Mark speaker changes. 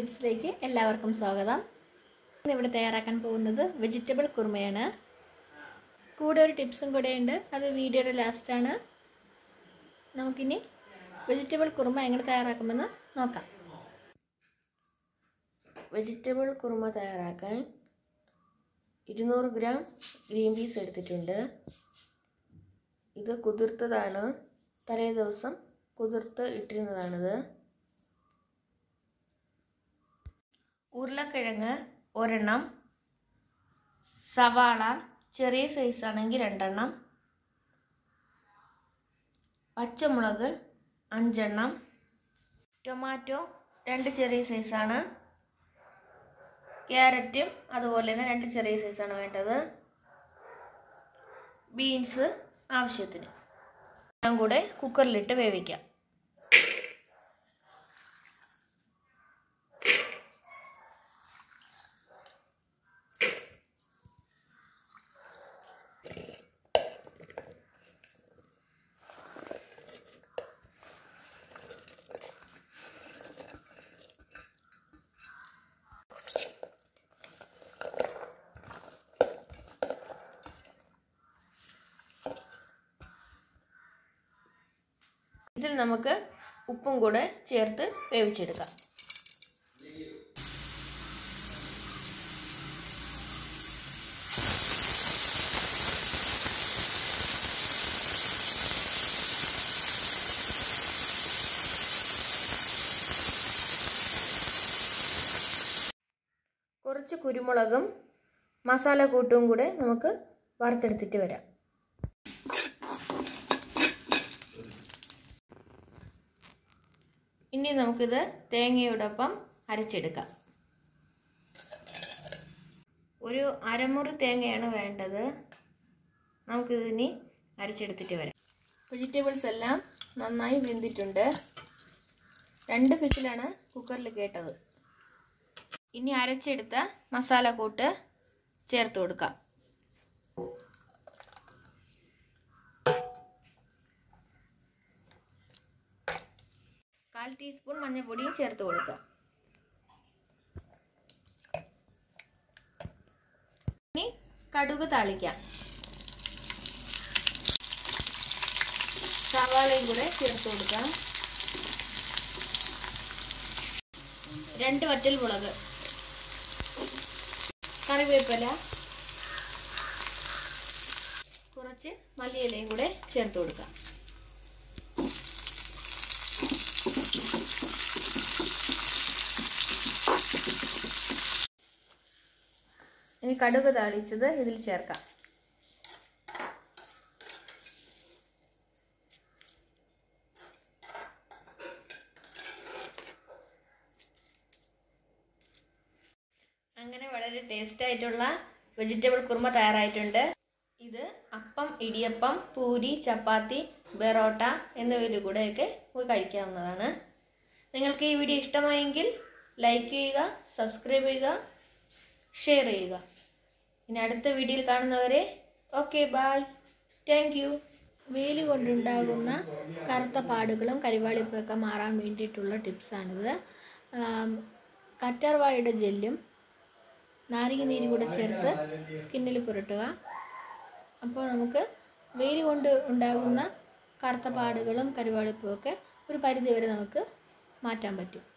Speaker 1: ടിപ്സിലേക്ക് എല്ലാവർക്കും സ്വാഗതം ഇന്ന് ഇവിടെ തയ്യാറാക്കാൻ പോകുന്നത് വെജിറ്റബിൾ കുറുമയാണ് കൂടെ ഒരു ടിപ്സും കൂടെ ഉണ്ട് അത് വീഡിയോയുടെ ലാസ്റ്റാണ് നമുക്കിനി വെജിറ്റബിൾ കുറുമ എങ്ങനെ തയ്യാറാക്കുമെന്ന് നോക്കാം
Speaker 2: വെജിറ്റബിൾ കുറുമ തയ്യാറാക്കാൻ ഇരുന്നൂറ് ഗ്രാം ഗ്രീൻ പീസ് എടുത്തിട്ടുണ്ട് ഇത് കുതിർത്തതാണ് തലേ ദിവസം കുതിർത്ത് ഇട്ടിരുന്നതാണിത് ഉരുളക്കിഴങ്ങ് ഒരെണ്ണം സവാള ചെറിയ സൈസ് ആണെങ്കിൽ രണ്ടെണ്ണം പച്ചമുളക് അഞ്ചെണ്ണം ടൊമാറ്റോ രണ്ട് ചെറിയ സൈസാണ് ക്യാരറ്റും അതുപോലെ തന്നെ രണ്ട് ചെറിയ സൈസാണ് വേണ്ടത് ബീൻസ് ആവശ്യത്തിന് എല്ലാം കൂടെ കുക്കറിലിട്ട് വേവിക്കാം ഇതിൽ നമുക്ക് ഉപ്പും കൂടെ ചേർത്ത് വേവിച്ചെടുക്കാം കുറച്ച് കുരുമുളകും മസാല കൂട്ടും കൂടെ നമുക്ക് വറുത്തെടുത്തിട്ട് വരാം ഇനി നമുക്കിത് തേങ്ങയോടൊപ്പം അരച്ചെടുക്കാം ഒരു അരമുറി തേങ്ങയാണ് വേണ്ടത് നമുക്കിതിനി അരച്ചെടുത്തിട്ട് വരാം വെജിറ്റബിൾസ് എല്ലാം നന്നായി വെന്തിട്ടുണ്ട് രണ്ട് ഫിസിലാണ് കുക്കറിൽ കേട്ടത് ഇനി അരച്ചെടുത്ത മസാല കൂട്ട് ചേർത്ത് കൊടുക്കാം കാൽ ടീസ്പൂൺ മഞ്ഞൾപ്പൊടിയും ചേർത്ത് കൊടുക്കാം ഇനി കടുക് താളിക്കാം സവാളയും കൂടെ ചേർത്ത് കൊടുക്കാം രണ്ട് വറ്റൽ മുളക് കറിവേപ്പില കുറച്ച് മല്ലിയിലയും കൂടെ ചേർത്ത് കൊടുക്കാം ഇനി കടുക് താളിച്ചത് ഇതിൽ ചേർക്കാം അങ്ങനെ വളരെ ടേസ്റ്റ് ആയിട്ടുള്ള വെജിറ്റബിൾ കുറുമ തയ്യാറായിട്ടുണ്ട് ഇത് അപ്പം ഇടിയപ്പം പൂരി ചപ്പാത്തി ബെറോട്ട എന്നിവയുടെ കൂടെയൊക്കെ കഴിക്കാവുന്നതാണ് നിങ്ങൾക്ക് ഈ വീഡിയോ ഇഷ്ടമായെങ്കിൽ ലൈക്ക് ചെയ്യുക സബ്സ്ക്രൈബ് ചെയ്യുക ഷെയർ ചെയ്യുക ഇനി അടുത്ത വീഡിയോയിൽ കാണുന്നവരെ ഓക്കെ ബായ് താങ്ക് യു
Speaker 1: വെയിൽ കൊണ്ടുണ്ടാകുന്ന കറുത്ത പാടുകളും കരിവാളിപ്പൊക്കെ മാറാൻ വേണ്ടിയിട്ടുള്ള ടിപ്സാണിത് കറ്റാർവാഴയുടെ ജെല്ലും നാരങ്ങ നീരും കൂടെ ചേർത്ത് സ്കിന്നിൽ പുരട്ടുക അപ്പോൾ നമുക്ക് വെയിൽ കൊണ്ട് ഉണ്ടാകുന്ന കറുത്ത പാടുകളും കരിവാളിപ്പും ഒക്കെ ഒരു പരിധിവരെ നമുക്ക് മാറ്റാൻ പറ്റും